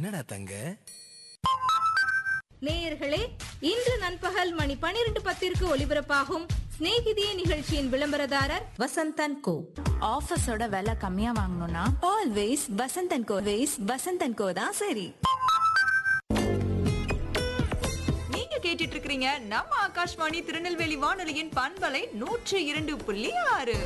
என்னடா தங்க நேயர்களே இன்று நண்பகல் மணி பனிரெண்டு பத்திற்கு ஒலிபரப்பாகும் சிநேகிதியே நிகழ்ச்சியின் விளம்பரதாரர் வசந்தன் கோ ஆஃபீஸோட விலை கம்மியா வாங்கணும்னா always Vasanthan co ways Vasanthan co தான் சரி நீங்க கேட்டுட்டு இருக்கிறீங்க நம்ம ஆகாஷ்வாணி திருநெல்வேலி வானொலியின் பண்பலை நூற்று இரண்டு புள்ளி ஆறு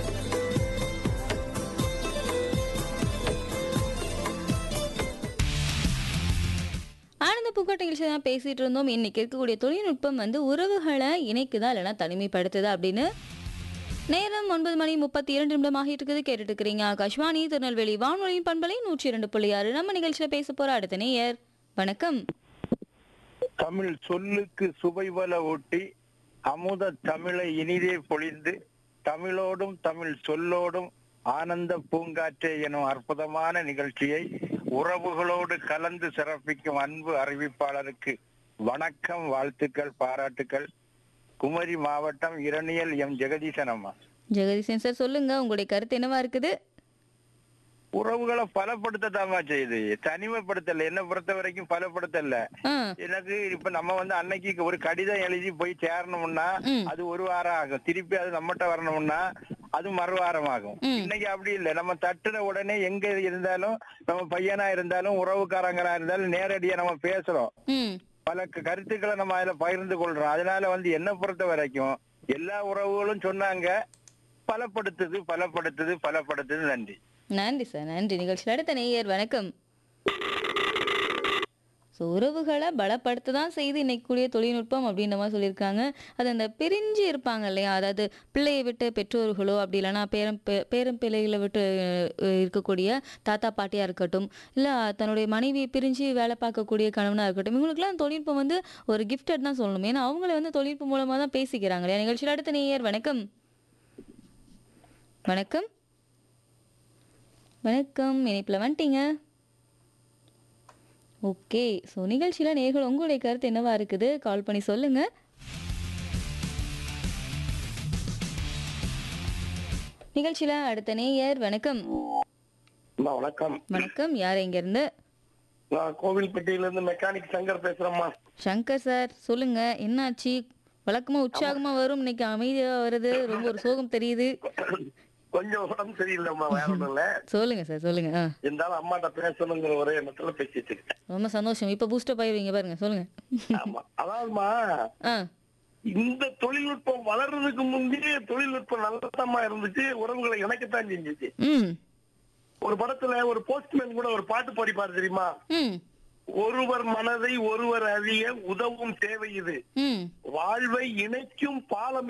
ஆனந்த பூக்காட்ட நிகழ்ச்சி தான் பேசிட்டு இருந்தோம் இன்னைக்கு இருக்கக்கூடிய தொழில்நுட்பம் வந்து உறவுகளை இணைக்குதா இல்லைன்னா தனிமைப்படுத்துதா அப்படின்னு நேரம் ஒன்பது மணி முப்பத்தி இரண்டு நிமிடம் ஆகிட்டு இருக்குது கேட்டுட்டு இருக்கிறீங்க ஆகாஷ்வாணி திருநெல்வேலி வானொலியின் பண்பலை நூற்றி இரண்டு புள்ளி ஆறு நம்ம நிகழ்ச்சியில பேச போற அடுத்த நேயர் வணக்கம் தமிழ் சொல்லுக்கு சுவைபல ஊட்டி அமுத தமிழை இனிதே பொழிந்து தமிழோடும் தமிழ் சொல்லோடும் ஆனந்த பூங்காற்றே எனும் அற்புதமான நிகழ்ச்சியை உறவுகளோடு கலந்து சிறப்பிக்கும் அன்பு அறிவிப்பாளருக்கு வணக்கம் வாழ்த்துக்கள் பாராட்டுக்கள் குமரி மாவட்டம் இரணியல் எம் ஜெகதீசன் அம்மா ஜெகதீசன் சார் சொல்லுங்க உங்களுடைய கருத்து என்னவா இருக்குது உறவுகளை பலப்படுத்தத்தாமா செய்யுது தனிமைப்படுத்தல என்ன பொறுத்த வரைக்கும் பலப்படுத்தல ஆ எனக்கு இப்ப நம்ம வந்து அன்னைக்கு ஒரு கடிதம் எழுதி போய் சேரணும்னா ம். அது ஒரு வாரம் ஆகும் திருப்பி அது நம்மகிட்ட வரணும்னா அது மறு வாரம் ஆகும் ம். இன்னைக்கு அப்படி இல்லை நம்ம தட்டுன உடனே எங்க இருந்தாலும் நம்ம பையனா இருந்தாலும் உறவுக்காரங்களா இருந்தாலும் நேரடியா நம்ம பேசுறோம் ம் பல க- கருத்துக்களை நம்ம அதுல பகிர்ந்து கொள்றோம் அதனால வந்து என்ன பொறுத்த வரைக்கும் எல்லா உறவுகளும் சொன்னாங்க பலப்படுத்துது பலப்படுத்துது பலப்படுத்துது நன்றி நன்றி சார் நன்றி நிகழ்ச்சியில் அடுத்த நேயர் வணக்கம் ஸோ உறவுகளை பலப்படுத்த தான் செய்து இன்னைக்கு கூடிய தொழில்நுட்பம் அப்படின்ற மாதிரி சொல்லியிருக்காங்க அது அந்த பிரிஞ்சு இருப்பாங்க இல்லையா அதாவது பிள்ளையை விட்டு பெற்றோர்களோ அப்படி இல்லைன்னா பேரம் பே- பேரம் பிள்ளைகளை விட்டு அஹ், இருக்கக்கூடிய தாத்தா பாட்டியாக இருக்கட்டும் இல்லை தன்னுடைய மனைவியை பிரிஞ்சு வேலை பார்க்கக்கூடிய கணவனாக இருக்கட்டும் இவங்களுக்குலாம் தொழில்நுட்பம் வந்து ஒரு கிஃப்டட் தான் சொல்லணும் ஏன்னா அவங்கள வந்து தொழில்நுட்பம் மூலமாக தான் பேசிக்கிறாங்க இல்லையா நிகழ்ச்சியில் அடுத்த நேயர் வணக்கம் வணக்கம் வணக்கம் இணைப்பில் வந்துட்டீங்க ஓகே ஸோ நிகழ்ச்சியில் நேர்கள் உங்களுடைய கருத்து என்னவா இருக்குது கால் பண்ணி சொல்லுங்க நிகழ்ச்சியில் அடுத்த நேயர் வணக்கம் அம்மா, வணக்கம் வணக்கம் யார் இருந்து நான் கோவில்பட்டியில இருந்து மெக்கானிக் சங்கர் பேசுறேம்மா சங்கர் சார் சொல்லுங்க என்னாச்சு வழக்கமா உற்சாகமா வரும் இன்னைக்கு அமைதியா வருது ரொம்ப ஒரு சோகம் தெரியுது கொஞ்சம் உடம்பு சரியில்லைம்மா வேற ஒண்ணும் இல்ல சொல்லுங்க சார் சொல்லுங்க ஆ இருந்தாலும் அம்மாட்ட பேசணுங்கிற ஒரே எண்ணத்துல பேசிட்டு இருக்கேன் ரொம்ப சந்தோஷம் இப்போ பூஸ்டப் ஆயிருவீங்க பாருங்க சொல்லுங்க ஆமா அதாவதுமா ஆ இந்த தொழில்நுட்பம் வளர்றதுக்கு முந்தைய தொழில்நுட்பம் நல்லதமா இருந்துச்சு உறவுகளை இணைக்கத்தான் செஞ்சுச்சு ம் ஒரு படத்துல ஒரு போஸ்ட்மேன் கூட ஒரு பாட்டு பாடிப்பாரு தெரியுமா ம் ஒருவர் மனதை ஒருவர் அறிய உதவும் தேவை இது ம் வாழ்வை இணைக்கும் பாலம்